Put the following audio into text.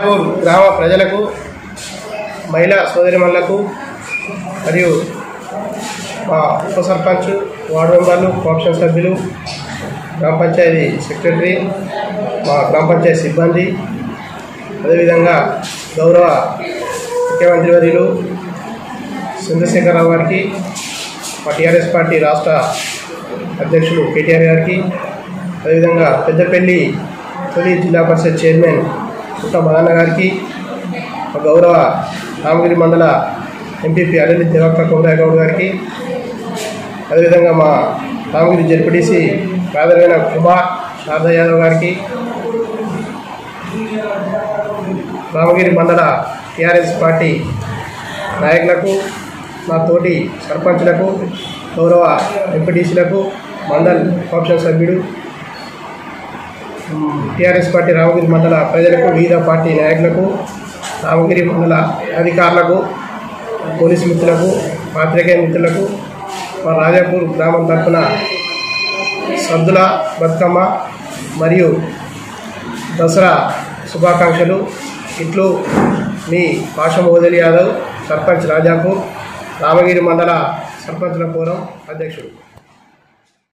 గ్రామ ప్రజలకు మహిళా సోదరిమణులకు మరియు మా ఉప సర్పంచ్ వార్డు మెంబర్లు కోఆప్షన్ సభ్యులు గ్రామ పంచాయతీ సెక్రటరీ మా గ్రామ పంచాయతీ సిబ్బంది అదేవిధంగా గౌరవ ముఖ్యమంత్రి వర్యులు చంద్రశేఖరరావు గారికి మా టీఆర్ఎస్ పార్టీ రాష్ట్ర అధ్యక్షులు కేటీఆర్ గారికి అదేవిధంగా పెద్దపల్లి తొలి జిల్లా పరిషత్ చైర్మన్ పుట్ట మదన్న గారికి మా గౌరవ రామగిరి మండల ఎంపీపీ అరవింద్ దేవక్క కోమరాయ గౌడ్ గారికి అదేవిధంగా మా రామగిరి జడ్పీటీసీ ప్రాధాన్యమైన కుమార్ శారదా యాదవ్ గారికి రామగిరి మండల టీఆర్ఎస్ పార్టీ నాయకులకు నా తోటి సర్పంచ్లకు గౌరవ ఎంపీటీసీలకు మండల్ ఆప్షన్ సభ్యుడు టీఆర్ఎస్ పార్టీ రామగిరి మండల ప్రజలకు వివిధ పార్టీ నాయకులకు రామగిరి మండల అధికారులకు పోలీసు మిత్రులకు పాత్రికేయ మిత్రులకు మా రాజాపూర్ గ్రామం తరఫున సద్దుల బతుకమ్మ మరియు దసరా శుభాకాంక్షలు ఇట్లు మీ పాషం ఓదలి యాదవ్ సర్పంచ్ రాజాపూర్ రామగిరి మండల సర్పంచుల ఫోరం అధ్యక్షుడు